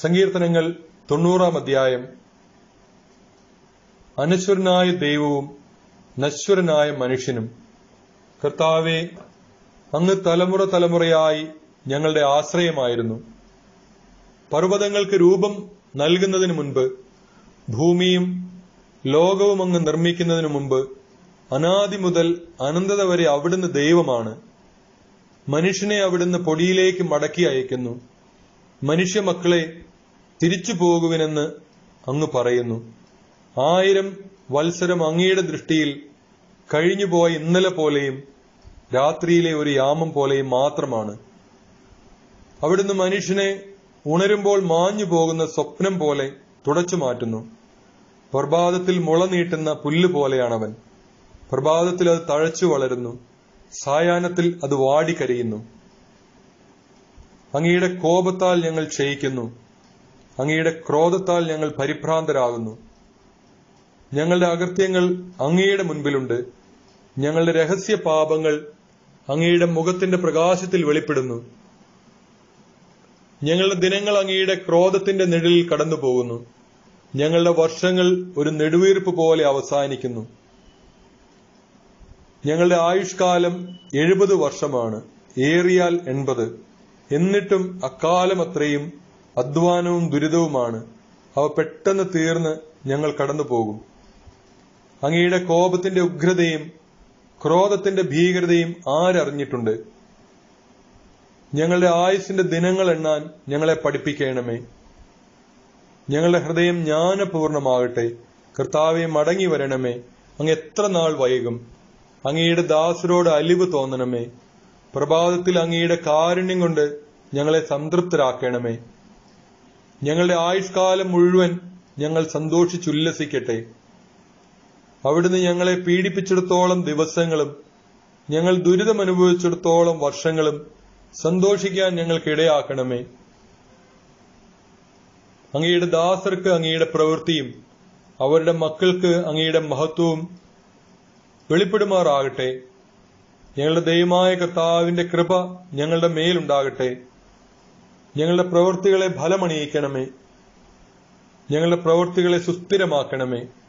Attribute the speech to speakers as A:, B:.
A: സങ്കീർത്തനങ്ങൾ തൊണ്ണൂറാം അധ്യായം അനശ്വരനായ ദൈവവും നശ്വരനായ മനുഷ്യനും കർത്താവെ അങ്ങ് തലമുറ തലമുറയായി ഞങ്ങളുടെ ആശ്രയമായിരുന്നു പർവ്വതങ്ങൾക്ക് രൂപം നൽകുന്നതിന് മുൻപ് ഭൂമിയും ലോകവും അങ്ങ് നിർമ്മിക്കുന്നതിനു മുമ്പ് അനാദി മുതൽ അനന്തത വരെ അവിടുന്ന് ദൈവമാണ് മനുഷ്യനെ അവിടുന്ന് പൊടിയിലേക്ക് മടക്കി അയക്കുന്നു മനുഷ്യ മക്കളെ തിരിച്ചു പോകുവിനെന്ന് അങ്ങ് പറയുന്നു ആയിരം വത്സരം അങ്ങയുടെ ദൃഷ്ടിയിൽ കഴിഞ്ഞുപോയ ഇന്നലെ പോലെയും രാത്രിയിലെ ഒരു യാമം പോലെയും മാത്രമാണ് അവിടുന്ന് മനുഷ്യനെ ഉണരുമ്പോൾ മാഞ്ഞു പോകുന്ന സ്വപ്നം പോലെ തുടച്ചു മാറ്റുന്നു പ്രഭാതത്തിൽ മുള നീട്ടുന്ന പുല്ല് പോലെയാണവൻ പ്രഭാതത്തിൽ അത് തഴച്ചു വളരുന്നു സായാഹ്നത്തിൽ അത് വാടിക്കരിയുന്നു അങ്ങയുടെ കോപത്താൽ ഞങ്ങൾ ക്ഷയിക്കുന്നു അങ്ങയുടെ ക്രോധത്താൽ ഞങ്ങൾ പരിഭ്രാന്തരാകുന്നു ഞങ്ങളുടെ അകൃത്യങ്ങൾ അങ്ങയുടെ മുൻപിലുണ്ട് ഞങ്ങളുടെ രഹസ്യ പാപങ്ങൾ അങ്ങയുടെ മുഖത്തിന്റെ പ്രകാശത്തിൽ വെളിപ്പെടുന്നു ഞങ്ങളുടെ ദിനങ്ങൾ അങ്ങയുടെ ക്രോധത്തിന്റെ നിഴലിൽ കടന്നു പോകുന്നു ഞങ്ങളുടെ വർഷങ്ങൾ ഒരു നെടുവീർപ്പ് പോലെ അവസാനിക്കുന്നു ഞങ്ങളുടെ ആയുഷ്കാലം എഴുപത് വർഷമാണ് ഏറിയാൽ എൺപത് എന്നിട്ടും അക്കാലം അത്രയും അധ്വാനവും ദുരിതവുമാണ് അവ പെട്ടെന്ന് തീർന്ന് ഞങ്ങൾ കടന്നു പോകും അങ്ങയുടെ കോപത്തിന്റെ ഉഗ്രതയും ക്രോധത്തിന്റെ ഭീകരതയും ആരറിഞ്ഞിട്ടുണ്ട് ഞങ്ങളുടെ ആയുസിന്റെ ദിനങ്ങൾ എണ്ണാൻ ഞങ്ങളെ പഠിപ്പിക്കണമേ ഞങ്ങളുടെ ഹൃദയം ജ്ഞാനപൂർണമാകട്ടെ കർത്താവെ മടങ്ങി വരണമേ അങ്ങ് എത്ര നാൾ വൈകും അങ്ങയുടെ ദാസരോട് അലിവ് തോന്നണമേ പ്രഭാതത്തിൽ അങ്ങയുടെ കാരുണ്യം കൊണ്ട് ഞങ്ങളെ സംതൃപ്തരാക്കണമേ ഞങ്ങളുടെ ആയുഷ്കാലം മുഴുവൻ ഞങ്ങൾ സന്തോഷിച്ചുല്ലസിക്കട്ടെ അവിടുന്ന് ഞങ്ങളെ പീഡിപ്പിച്ചിടത്തോളം ദിവസങ്ങളും ഞങ്ങൾ ദുരിതം അനുഭവിച്ചിടത്തോളം വർഷങ്ങളും സന്തോഷിക്കാൻ ഞങ്ങൾക്കിടയാക്കണമേ അങ്ങയുടെ ദാസർക്ക് അങ്ങയുടെ പ്രവൃത്തിയും അവരുടെ മക്കൾക്ക് അങ്ങയുടെ മഹത്വവും വെളിപ്പെടുമാറാകട്ടെ ഞങ്ങളുടെ ദൈവമായ കർത്താവിന്റെ കൃപ ഞങ്ങളുടെ മേലുണ്ടാകട്ടെ ഞങ്ങളുടെ പ്രവൃത്തികളെ ഫലമണിയിക്കണമേ ഞങ്ങളുടെ പ്രവൃത്തികളെ സുസ്ഥിരമാക്കണമേ